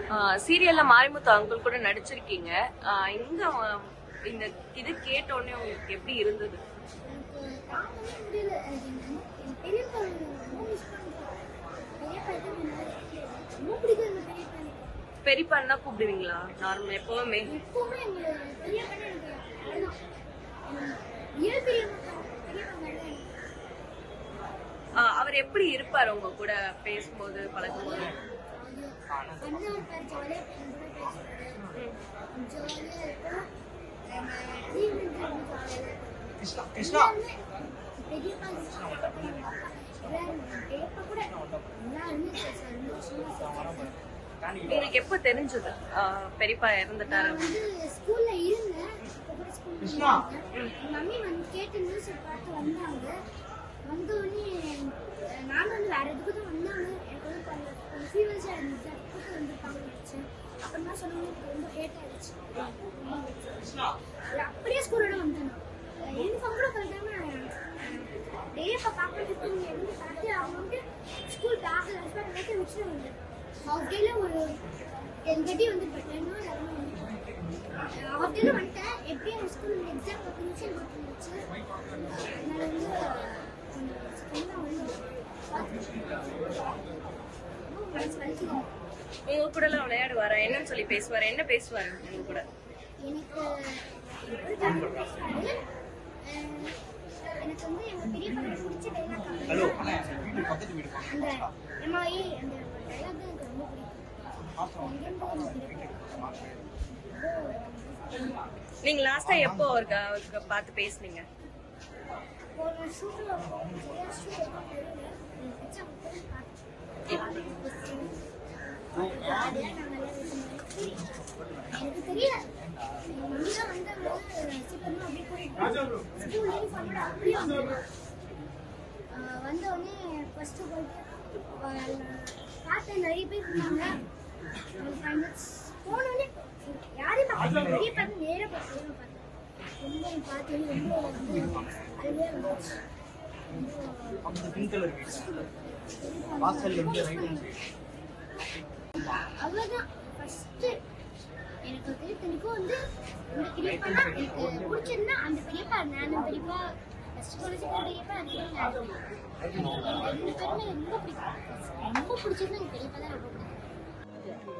சீரியல்ல மாரிமுத்து அங்கிள் கூட நடிச்சிருக்கீங்க ஆஹ் இங்க ஆஹ் இந்த இது கேட்ட உடனே உங்களுக்கு எப்படி இருந்தது எனக்கு தாங்கவே முடியல எனக்கு எங்க- என் பெரியப்பா ரொம்ப மிஸ் பண்ணுறேன் பெரியப்பா எதுவும் என்னால ரொம்ப பிடிக்கும் எங்க பெரியப்பா எனக்கு பெரியப்பான்னு தான் கூப்பிடுவீங்களா நார்மல் எப்பவுமே எப்பவுமே எங்க பெரியப்பா எனக்கு அதுதான் ரியல் பெரியப்பா பெரியப்பா மாதிரி தான் எனக்கு ஆஹ் அவர் எப்படி இருப்பாரு உங்க கூட பேசும்போது பழகும்போது அது அண்ணா இருப்பார் ஜாலியாக என் கூட பேசுவாரு ஜாலியாக இருக்கும் ஈவினிங் டைம் ஜாலியாக எல்லாருமே பெரியப்பா எல்லாரும் பெரியப்பா கூட எல்லாருமே பேசுவார் ரெண்டு வருஷமா பேசுவாரு உங்களுக்கு எப்போ தெரிஞ்சது ஆஹ் பெரியப்பா இறந்துட்டாரு நான் வந்து ஸ்கூல்ல இருந்தேன் இப்ப கூட ஸ்கூல்ல இருக்கேன். எங்க மம்மி வந்து கேட்டு நியூஸ் பார்த்து வந்தாங்க வந்த உடனே அஹ், நானும் வந்து வேற எதுக்கு தான் வந்தாங்க எனக்கு வந்து கொஞ்சம் கொஞ்சம் ஃபீவர்ஸா இருந்துச்சு அதுக்கு வந்திருப்பாங்க நினைச்சேன் அப்புறமா சொன்னாங்க எனக்கு ரொம்ப ஹேட் ஆயிடுச்சு அது அப்படியே ஸ்கூலோட வந்தேன் யூனிஃபார்ம் கூட கழட்டாம டேப்பா பார்க்கறதுக்கு இங்க இருந்து பார்த்து அவங்க வந்து ஸ்கூல் பேக் லஞ்ச் பேக் எல்லாத்தையும் வச்சுட்டு வந்தேன் ஹாஃப் டேல ஒரு டென் தேர்ட்டி வந்து டென் ஹாஃப் டேல வந்துட்டேன் எப்படியும் என் ஸ்கூல் எக்ஸாம் பத்து நிமிஷம் போட்டுருந்துச்சு அதனால வந்து கொஞ்சம் ஸ்கூல்லாம் வந்து ரொம்ப மனசு வலிக்குது உங்க கூட எல்லாம் விளையாடுவாரா என்னன்னு சொல்லி பேசுவாரு என்ன பேசுவாரு உங்க கூட எனக்கு எப்படி தமிழ் பேசுறாரு அஹ் எனக்கு வந்து எங்க பெரியப்பா கிட்ட பிடிச்ச டைலாக் ஹலோ வீட்டு பக்கத்து வீடு அந்த எம்ஐ அந்த டைலாக் தான் எனக்கு ரொம்ப பிடிக்கும் எங்கேருந்து எனக்கு பிடிக்கும் நீங்க லாஸ்டா எப்போ அவருக்கு அவருக்கு பார்த்து பேசுனீங்க ஒரு ஷூட்டில் ஷூட் எனக்கு தெரியல எங்க மம்மி தான் வந்தாங்க சீக்கிரமா அப்படியே போயிட்டு ஸ்கூல் யூனிஃபார்மோட அப்படியே வந்தாங்க ஆஹ் வந்த உடனே ஃபர்ஸ்ட் போயிட்டு ஆஹ் பார்த்தேன் நிறைய பேர் இருந்தாங்க ஒரு ஃபைவ் மினிட்ஸ் போனோடனே யாரையும் பார்க்கல பெரிய பார்த்து நேராக பார்த்து நேராக பார்த்தேன் ரொம்ப பார்த்து ரொம்ப வந்து அழுவே வந்துச்சு அந்த பிங்க் கலர் வீடு வாசல்ல இருந்து ரைட் ஹேண்ட் அவ்வளோதான் ஃபர்ஸ்ட் எனக்கு திருத்தணிக்கும் வந்து இந்த பெரியப்பா தான் எனக்கு பிடிச்சிருந்தா அந்த பெரியப்பா நானும் பெரியப்பா ஃபர்ஸ்ட் காலேஜ் பெரியப்பா அந்த நானும் ரெண்டு பேருமே ரொம்ப பிடிக்கும் ரொம்ப பிடிச்சது எனக்கு பெரியப்பா தான் ரொம்ப பிடிக்கும்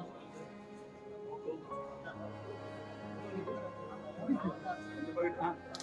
போயிட்டு